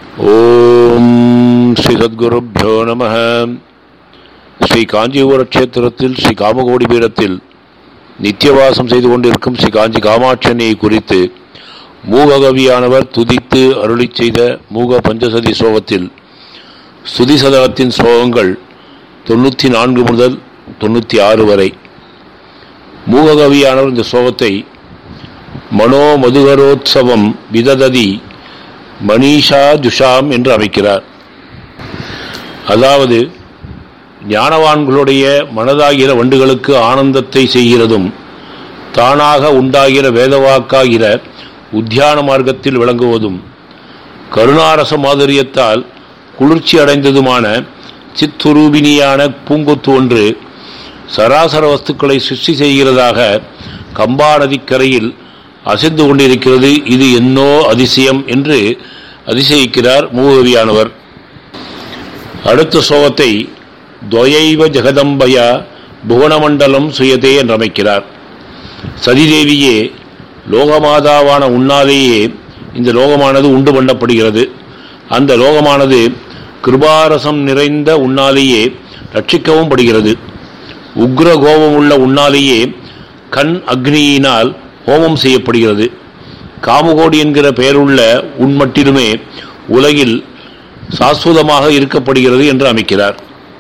ஓம் ஸ்ரீ சத்குருப்பியோ நம ஸ்ரீ காஞ்சிபுர கஷேத்திரத்தில் ஸ்ரீ காமகோடி பீடத்தில் நித்தியவாசம் செய்து கொண்டிருக்கும் ஸ்ரீ காஞ்சி காமாட்சணியை குறித்து மூககவியானவர் துதித்து அருளிச் செய்த மூக பஞ்சசதி ஸ்லோகத்தில் ஸ்துதி சதகத்தின் ஸ்லோகங்கள் தொண்ணூற்றி நான்கு முதல் தொண்ணூற்றி ஆறு வரை மூககவியானவர் இந்த ஸ்லோகத்தை மனோ மதுகரோத்சவம் விதததி மணீஷா ஜுஷாம் என்று அமைக்கிறார் அதாவது ஞானவான்களுடைய மனதாகிற வண்டுகளுக்கு ஆனந்தத்தை செய்கிறதும் தானாக உண்டாகிற வேதவாக்காகிற உத்தியான மார்க்கத்தில் விளங்குவதும் கருணாரச மாதுரியத்தால் குளிர்ச்சி அடைந்ததுமான சித்துரூபினியான பூங்கொத்து ஒன்று சராசர வஸ்துக்களை சிருஷ்டி செய்கிறதாக கம்பா நதிக்கரையில் அசைந்து கொண்டிருக்கிறது இது என்னோ அதிசயம் என்று அதிசயிக்கிறார் மூகவியானவர் அடுத்த சோகத்தை துவயைவ ஜெகதம்பயா புவனமண்டலம் சுயதே என்று அமைக்கிறார் சதிதேவியே லோகமாதாவான உன்னாலேயே இந்த லோகமானது உண்டு பண்ணப்படுகிறது அந்த லோகமானது கிருபாரசம் நிறைந்த உன்னாலேயே ரட்சிக்கவும் படுகிறது உக்ர கோபம் உள்ள உன்னாலேயே கண் அக்னியினால் ஹோமம் செய்யப்படுகிறது காமகோடி என்கிற பெயருள்ள உண்மட்டிலுமே உலகில் சாஸ்வதமாக இருக்கப்படுகிறது என்று அமைக்கிறார்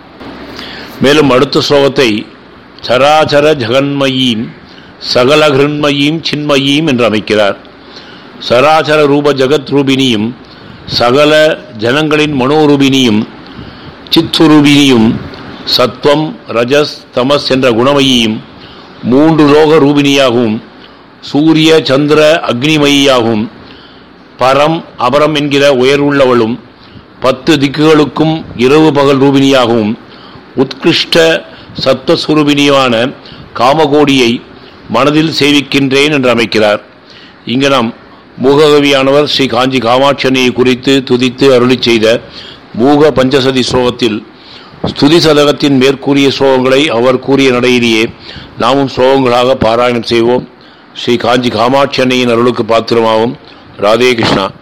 மேலும் அடுத்த ஸ்லோகத்தை சராச்சர ஜெகன்மயீம் சகலகிருண்மயீம் சின்மயீம் என்று அமைக்கிறார் சராச்சர ரூப ஜெகத் ரூபினியும் சகல ஜனங்களின் மனோரூபினியும் சித்துரூபினியும் சத்வம் ரஜஸ் தமஸ் என்ற குணமயியும் மூன்று லோக ரூபினியாகவும் சூரிய சந்திர அக்னிமயியாகவும் பரம் அபரம் என்கிற உயர்வுள்ளவளும் பத்து திக்குகளுக்கும் இரவு பகல் ரூபினியாகவும் உத்கிருஷ்ட சத்வஸ்வரூபினியான காமகோடியை மனதில் சேவிக்கின்றேன் என்று அமைக்கிறார் இங்கு நாம் மூககவியானவர் ஸ்ரீ காஞ்சி காமாட்சணியை குறித்து துதித்து அருளி செய்த மூக பஞ்சசதி ஸ்லோகத்தில் ஸ்துதி சதகத்தின் மேற்கூறிய ஸ்லோகங்களை அவர் கூறிய நடையிலேயே நாமும் ஸ்லோகங்களாக பாராயணம் செய்வோம் ஸ்ரீ காஞ்சி காமாட்சி அன்னையின் அருளுக்கு பாத்திரமாகும் ராதே கிருஷ்ணா